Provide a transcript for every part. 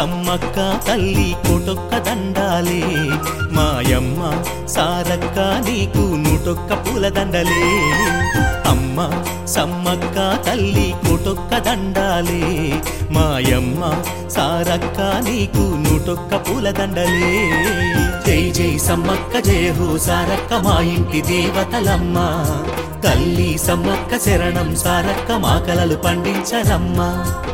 సమ్మక్క తల్లి కోటొక్క దండాలే మాయమ్మ సారక్క నీకు నూటొక్క పూల దండలే అమ్మ సమ్మక్క తల్లి కోటొక్క దండాలే మాయమ్మ సారక్క నీకు నూటొక్క పూల దండలే జై జై సమ్మక్క జయ హో సారక్క మా ఇంటి దేవతలమ్మ తల్లి సమ్మక్క శరణం సారక్క మా కలలు పండించరమ్మా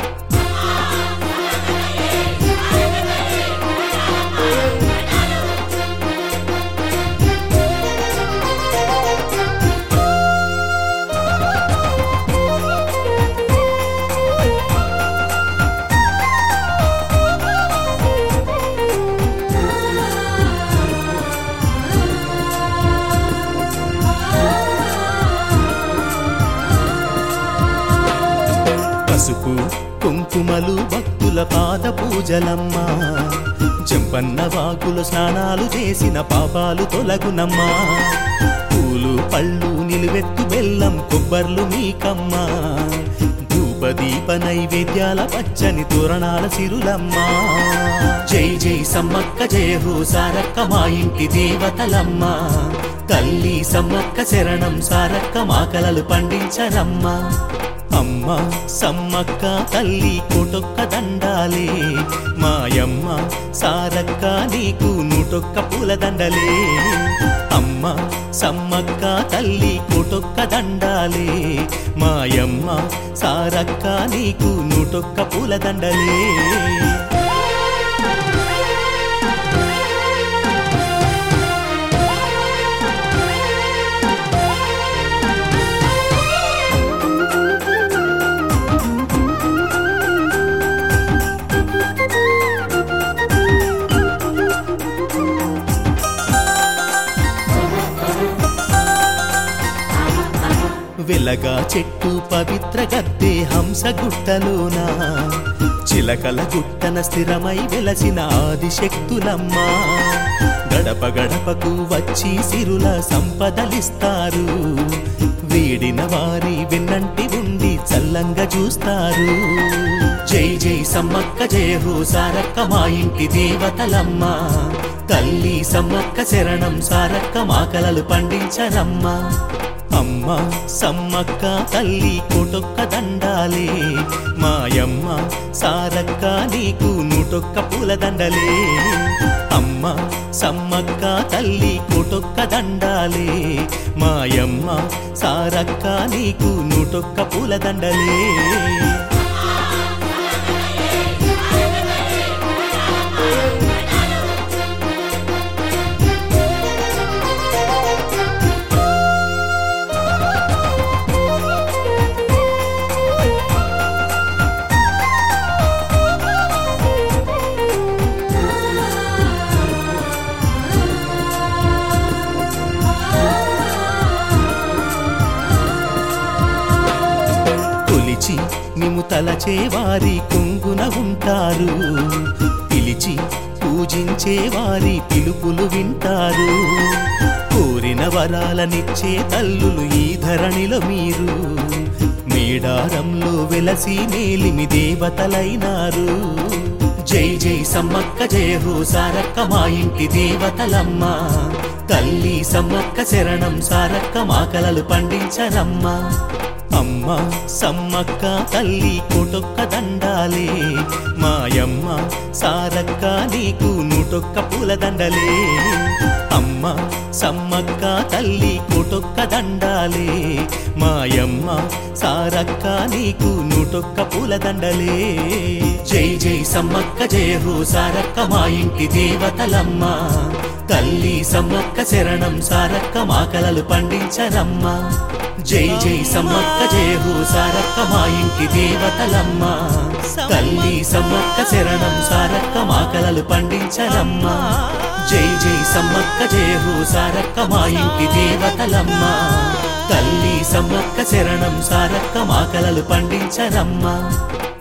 పసుపు కుంకుమలు భక్తుల పాద పూజలమ్మా చెంపన్న వాకులు స్నానాలు చేసిన పాపాలు తొలగునమ్మా పూలు పళ్ళు నిలువెత్తు బెల్లం కొబ్బర్లు మీకమ్మా ధూపదీప నైవేద్యాల పచ్చని తోరణాల సిరులమ్మా జై జై సమ్మక్క జయ హో సారక్క మా ఇంటి దేవతలమ్మా తల్లి సమ్మక్క శరణం సారక్క మా కలలు పండించరమ్మా అమ్మ సమ్మక్క తల్లి కోటొక్క దండాలే మాయమ్మ సారక్క నీకు నూటొక్క పూల దండలే అమ్మ సమ్మక్క తల్లి కోటొక్క దండాలే మాయమ్మ సారక్క నీకు నూటొక్క పూల దండలే వెలగా చెట్టు పవిత్ర గద్దే హంస గుట్టలోన చిలకల గుట్టన స్థిరమై వెలసిన ఆదిశక్తులమ్మా గడప గడపకు వచ్చి సిరుల సంపదలిస్తారు వేడిన వారి వెన్నంటి ఉండి చల్లంగా చూస్తారు జై జై సమ్మక్క జయ హో సారక్క మా ఇంటి దేవతలమ్మా తల్లి సమ్మక్క శరణం సారక్క మా కలలు పండించరమ్మా అమ్మ సమ్మక్క తల్లి కోటొక్క దండాలే మాయమ్మ సారక్క నీకు నూటొక్క పూల దండలే అమ్మ సమ్మక్క తల్లి కోటొక్క దండాలే మాయమ్మ సారక్క నీకు నూటొక్క పూల దండలే కొలిచి మిము తలచే వారి కొంగున ఉంటారు పిలిచి పూజించే వారి పిలుపులు వింటారు కోరిన వరాలనిచ్చే తల్లులు ఈ ధరణిలో మీరు మేడారంలో వెలసి మేలిమి దేవతలైనారు జై జై సమ్మక్క జయ హో సారక్క మా ఇంటి దేవతలమ్మా తల్లి సమ్మక్క శరణం సారక్క మా కలలు పండించరమ్మా అమ్మ సమ్మక్క తల్లి కోటొక్క దండాలే మాయమ్మ సారక్క నీకు నూటొక్క పూల దండలే అమ్మ సమ్మక్క తల్లి కోటొక్క దండాలే మాయమ్మ సారక్క నీకు నూటొక్క పూల దండలే జై జై సమ్మక్క జయ హో సారక్క మా ఇంటి దేవతలమ్మా తల్లి సమ్మక్క శరణం సారక్క మా కలలు పండించరమ్మా జై జై సమ్మక్క జయ హో సారక్క మా ఇంటి దేవతలమ్మా తల్లి సమ్మక్క శరణం సారక్క మా కలలు పండించరమ్మా జై జై సమ్మక్క జయ హో సారక్క మా ఇంటి దేవతలమ్మా తల్లి సమ్మక్క శరణం సారక్క మా కలలు పండించరమ్మా